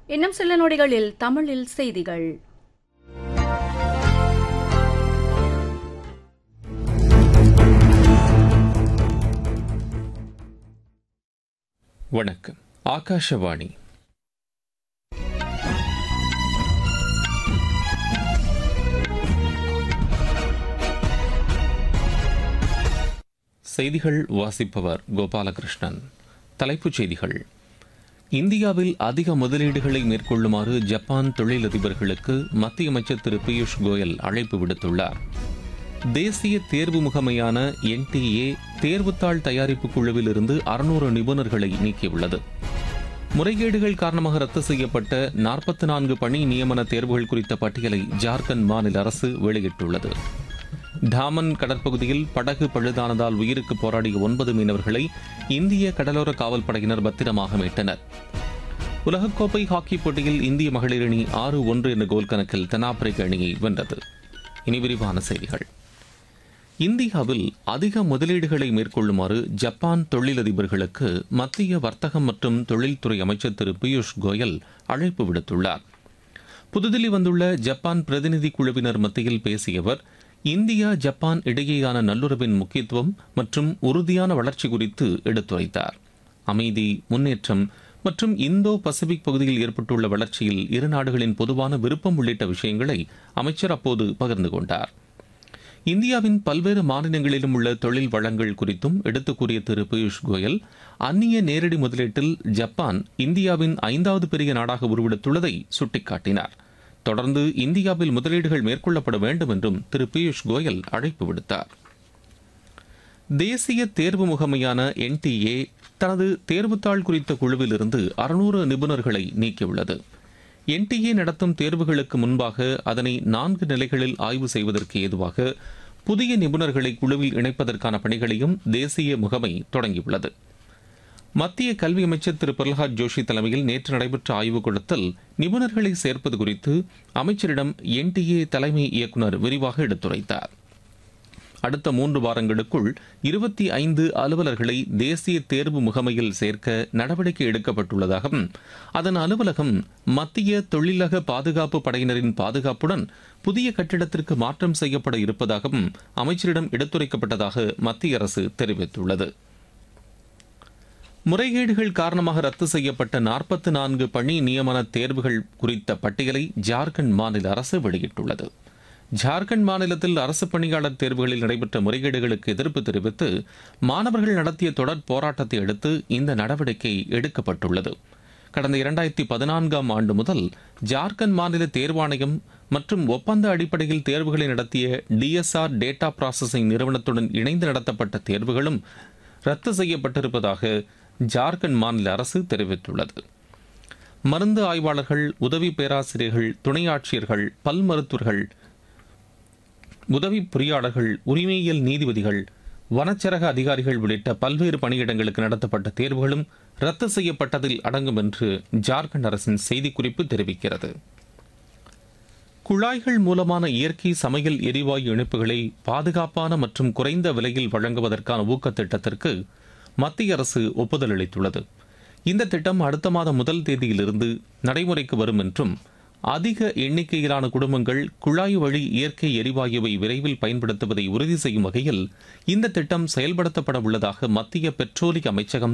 இன்னும் சில நொடிகளில் தமிழில் செய்திகள் வணக்கம் ஆகாஷவாணி செய்திகள் வாசிப்பவர் கோபாலகிருஷ்ணன் தலைப்புச் செய்திகள் இந்தியாவில் அதிக முதலீடுகளை மேற்கொள்ளுமாறு ஜப்பான் தொழிலதிபர்களுக்கு மத்திய அமைச்சர் திரு பியூஷ் கோயல் அழைப்பு விடுத்துள்ளார் தேசிய தேர்வு முகமையான என்டிஏ தேர்வுத்தாள் தயாரிப்பு குழுவில் இருந்து அறுநூறு நிபுணர்களை நீக்கியுள்ளது முறைகேடுகள் காரணமாக ரத்து செய்யப்பட்ட நாற்பத்தி நான்கு பணி நியமன தேர்வுகள் குறித்த பட்டியலை ஜார்க்கண்ட் மாநில அரசு வெளியிட்டுள்ளது டாமன் கடற்பகுதியில் படகு பழுதானதால் உயிருக்கு போராடிய ஒன்பது மீனவர்களை இந்திய கடலோர காவல் படையினர் பத்திரமாக மீட்டனர் உலகக்கோப்பை ஹாக்கி போட்டியில் இந்திய மகளிர் அணி ஆறு ஒன்று என்ற கோல் கணக்கில் தென்னாப்பிரிக்க அணியை வென்றது இனி விரிவான செய்திகள் இந்தியாவில் அதிக முதலீடுகளை மேற்கொள்ளுமாறு ஜப்பான் தொழிலதிபர்களுக்கு மத்திய வர்த்தகம் மற்றும் தொழில்துறை அமைச்சர் திரு பியூஷ் கோயல் அழைப்பு விடுத்துள்ளார் புதுதில்லி வந்துள்ள ஜப்பான் பிரதிநிதி குழுவினர் மத்தியில் பேசிய அவர் இந்தியா ஜப்பான் இடையேயான நல்லுறவின் முக்கியத்துவம் மற்றும் உறுதியான வளர்ச்சி குறித்து எடுத்துரைத்தார் அமைதி முன்னேற்றம் மற்றும் இந்தோ பசிபிக் பகுதியில் ஏற்பட்டுள்ள வளர்ச்சியில் இரு நாடுகளின் பொதுவான விருப்பம் உள்ளிட்ட விஷயங்களை அமைச்சர் அப்போது பகிர்ந்து கொண்டார் இந்தியாவின் பல்வேறு மாநிலங்களிலும் உள்ள தொழில் வளங்கள் குறித்தும் எடுத்துக் கூறிய திரு பியூஷ் கோயல் அந்நிய நேரடி முதலீட்டில் ஜப்பான் இந்தியாவின் ஐந்தாவது பெரிய நாடாக உருவெடுத்துள்ளதை சுட்டிக்காட்டினார் தொடர்ந்து இந்தியாவில் முதலீடுகள் மேற்கொள்ளப்பட வேண்டும் என்றும் திரு பியூஷ் கோயல் அழைப்பு விடுத்தார் தேசிய தேர்வு முகமையான என்டிஏ தனது தேர்வுத்தாள் குறித்த குழுவிலிருந்து அறுநூறு நிபுணர்களை நீக்கியுள்ளது என்டிஏ நடத்தும் தேர்வுகளுக்கு முன்பாக அதனை நான்கு நிலைகளில் ஆய்வு செய்வதற்கு ஏதுவாக புதிய நிபுணர்களை குழுவில் இணைப்பதற்கான பணிகளையும் தேசிய முகமை தொடங்கியுள்ளது மத்திய கல்வி அமைச்சர் திரு பிரகலாத் ஜோஷி தலைமையில் நேற்று நடைபெற்ற ஆய்வுக் கூட்டத்தில் நிபுணர்களை சேர்ப்பது குறித்து அமைச்சரிடம் என்டிஏ தலைமை இயக்குநர் விரிவாக எடுத்துரைத்தார் அடுத்த மூன்று வாரங்களுக்குள் இருபத்தி ஐந்து அலுவலர்களை தேசிய தேர்வு முகமையில் சேர்க்க நடவடிக்கை எடுக்கப்பட்டுள்ளதாகவும் அதன் அலுவலகம் மத்திய தொழிலக பாதுகாப்பு படையினரின் பாதுகாப்புடன் புதிய கட்டிடத்திற்கு மாற்றம் செய்யப்பட இருப்பதாகவும் அமைச்சரிடம் எடுத்துரைக்கப்பட்டதாக மத்திய அரசு தெரிவித்துள்ளது முறைகேடுகள் காரணமாக ரத்து செய்யப்பட்ட நாற்பத்தி நான்கு பணி நியமன தேர்வுகள் குறித்த பட்டியலை ஜார்க்கண்ட் மாநில அரசு வெளியிட்டுள்ளது ஜார்க்கண்ட் மாநிலத்தில் அரசு பணியாளர் தேர்வுகளில் நடைபெற்ற முறைகேடுகளுக்கு எதிர்ப்பு தெரிவித்து மாணவர்கள் நடத்திய தொடர் போராட்டத்தை அடுத்து இந்த நடவடிக்கை எடுக்கப்பட்டுள்ளது கடந்த இரண்டாயிரத்தி பதினான்காம் ஆண்டு முதல் ஜார்க்கண்ட் மாநில தேர்வாணையம் மற்றும் ஒப்பந்த அடிப்படையில் தேர்வுகளை நடத்திய டிஎஸ்ஆர் டேட்டா ப்ராசஸிங் நிறுவனத்துடன் இணைந்து நடத்தப்பட்ட தேர்வுகளும் ரத்து செய்யப்பட்டிருப்பதாக ஜார்க்கண்ட் மாநில அரசு தெரிவித்துள்ளது மருந்து ஆய்வாளர்கள் உதவி பேராசிரியர்கள் துணை ஆட்சியர்கள் பல் மருத்துவர்கள் உதவி பொறியாளர்கள் உரிமையியல் நீதிபதிகள் வனச்சரக அதிகாரிகள் உள்ளிட்ட பல்வேறு பணியிடங்களுக்கு நடத்தப்பட்ட தேர்வுகளும் ரத்து செய்யப்பட்டதில் அடங்கும் என்று ஜார்க்கண்ட் அரசின் செய்திக்குறிப்பு தெரிவிக்கிறது குழாய்கள் மூலமான இயற்கை சமையல் எரிவாயு இணைப்புகளை பாதுகாப்பான மற்றும் குறைந்த விலையில் வழங்குவதற்கான ஊக்கத் திட்டத்திற்கு மத்திய அரசு ஒப்புதல் அளித்துள்ளது இந்த திட்டம் அடுத்த மாதம் முதல் தேதியிலிருந்து நடைமுறைக்கு வரும் என்றும் அதிக எண்ணிக்கையிலான குடும்பங்கள் குழாய் வழி இயற்கை எரிவாயுவை விரைவில் பயன்படுத்துவதை உறுதி செய்யும் வகையில் இந்த திட்டம் செயல்படுத்தப்பட உள்ளதாக மத்திய பெட்ரோலிய அமைச்சகம்